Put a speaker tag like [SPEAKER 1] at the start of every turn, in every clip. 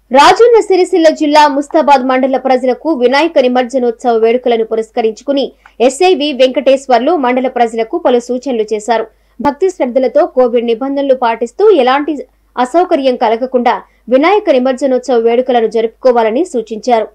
[SPEAKER 1] రాజన్న సిరిసిల్ల జిల్లా ముస్తాబాద్ మండల ప్రజలకు వినాయక నిమజ్జనోత్సవ వేడుకలను పురస్కరించుకుని ఎస్ఐవి వెంకటేశ్వర్లు మండల ప్రజలకు పలు సూచనలు చేశారు భక్తి శ్రద్ధలతో కోవిడ్ నిబంధనలు పాటిస్తూ ఎలాంటి అసౌకర్యం కలగకుండా వినాయక నిమజ్జనోత్సవ వేడుకలను జరుపుకోవాలని సూచించారు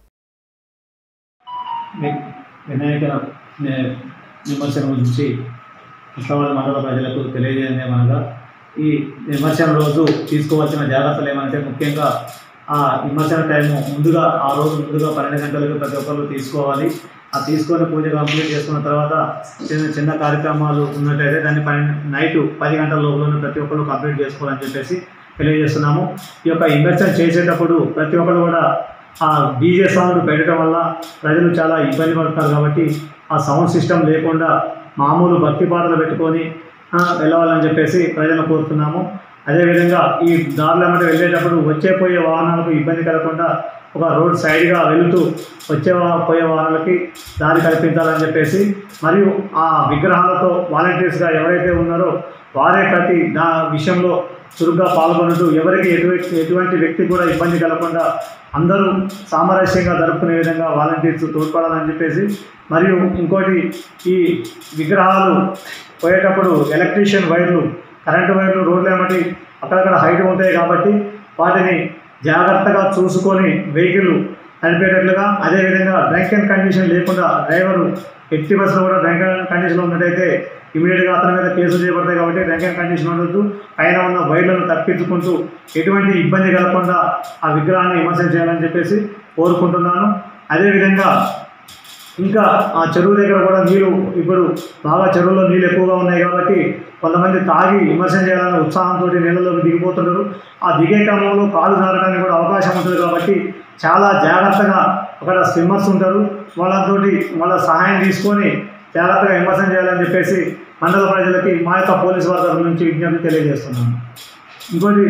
[SPEAKER 2] వి- వినాయక ని- నిమజ్జనం గురించి ముస్తాబాద్ మండల ప్రజలకు తెలియజేయడం ఏమనగా ఈ నిమజ్జనం రోజు తీసుకోవాల్సిన జాగ్రత్తలు ఏమంటే ముఖ్యంగా ఆ నిమజ్జన టైము ముందుగా ఆ రోజు ముందుగా పన్నెండు గంటలకు ప్రతి ఒక్కరు తీసుకోవాలి ఆ తీసుకొని పూజ కంప్లీట్ చేసుకున్న తర్వాత చిన్న చిన్న కార్యక్రమాలు ఉన్నట్టయితే దాన్ని పన్నెండు నైట్ పది గంటల లోపల ప్రతి ఒక్కరు కంప్లీట్ చేసుకోవాలని చెప్పేసి తెలియజేస్తున్నాము ఈ యొక్క ఇన్వెస్టర్ చేసేటప్పుడు ప్రతి ఒక్కరు కూడా ఆ డీజే సౌండ్ పెట్టడం వల్ల ప్రజలు చాలా ఇబ్బంది పడతారు కాబట్టి ఆ సౌండ్ సిస్టమ్ లేకుండా మామూలు భక్తి పాటలు పెట్టుకొని ఆ, వెళ్ళవాలని చెప్పేసి ప్రజలను కోరుతున్నాము అదేవిధంగా ఈ దారిలో ఏమంటే వెళ్ళేటప్పుడు వచ్చే పోయే వాహనాలకు ఇబ్బంది కలగకుండా ఒక రోడ్ సైడ్గా వెళుతూ వచ్చే వా- పోయే వాహనాలకి దారి కల్పించాలని చెప్పేసి మరియు ఆ విగ్రహాలతో వాలంటీర్స్గా ఎవరైతే ఉన్నారో వారే ప్రతి దా విషయంలో చురుగ్గా పాల్గొనుతూ ఎవరికి ఎటువంటి ఎటువంటి వ్యక్తి కూడా ఇబ్బంది కలగకుండా అందరూ సామరస్యంగా జరుపుకునే విధంగా వాలంటీర్స్ తోడ్పడాలని చెప్పేసి మరియు ఇంకోటి ఈ విగ్రహాలు పోయేటప్పుడు ఎలక్ట్రీషియన్ వైర్లు కరెంటు వైర్లు రోడ్లు ఏమంటే అక్కడక్కడ హైట్ ఉంటాయి కాబట్టి వాటిని జాగ్రత్తగా చూసుకొని వెహికల్ నడిపేటట్లుగా అదేవిధంగా డ్రంక్ అండ్ కండిషన్ లేకుండా డ్రైవరు ఎట్టి బస్సులో కూడా డ్రంక్ అండ్ కండిషన్లో ఉన్నట్టయితే ఇమీడియట్గా అతని మీద కేసులు చేయబడతాయి కాబట్టి డ్రంక్ అండ్ కండిషన్ ఉండొద్దు పైన ఉన్న వైర్లను తప్పించుకుంటూ ఎటువంటి ఇబ్బంది కలగకుండా ఆ విగ్రహాన్ని విమర్శనం చేయాలని చెప్పేసి కోరుకుంటున్నాను అదేవిధంగా ఇంకా ఆ చెరువు దగ్గర కూడా నీళ్ళు ఇప్పుడు బాగా చెరువులో నీళ్ళు ఎక్కువగా ఉన్నాయి కాబట్టి కొంతమంది తాగి విమర్శనం చేయాలనే ఉత్సాహంతో నీళ్ళలోకి దిగిపోతున్నారు ఆ దిగే క్రమంలో కాలు జారడానికి కూడా అవకాశం ఉంటుంది కాబట్టి చాలా జాగ్రత్తగా అక్కడ స్విమ్మర్స్ ఉంటారు వాళ్ళతోటి వాళ్ళ సహాయం తీసుకొని జాగ్రత్తగా విమర్శనం చేయాలని చెప్పేసి మండల ప్రజలకి మా యొక్క పోలీసు వారి తరఫు నుంచి విజ్ఞప్తి తెలియజేస్తున్నాను ఇంకోటి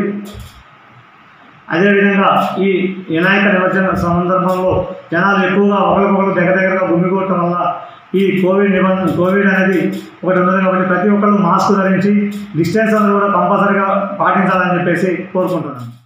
[SPEAKER 2] అదేవిధంగా ఈ వినాయక నిమజ్జన సందర్భంలో జనాలు ఎక్కువగా ఒకరికొకరు దగ్గర దగ్గరగా గుమ్మికోవటం వల్ల ఈ కోవిడ్ నిబంధన కోవిడ్ అనేది ఒకటి ఉన్నది కాబట్టి ప్రతి ఒక్కరు మాస్క్ ధరించి డిస్టెన్స్ అనేది కూడా కంపల్సరీగా పాటించాలని చెప్పేసి కోరుకుంటున్నాను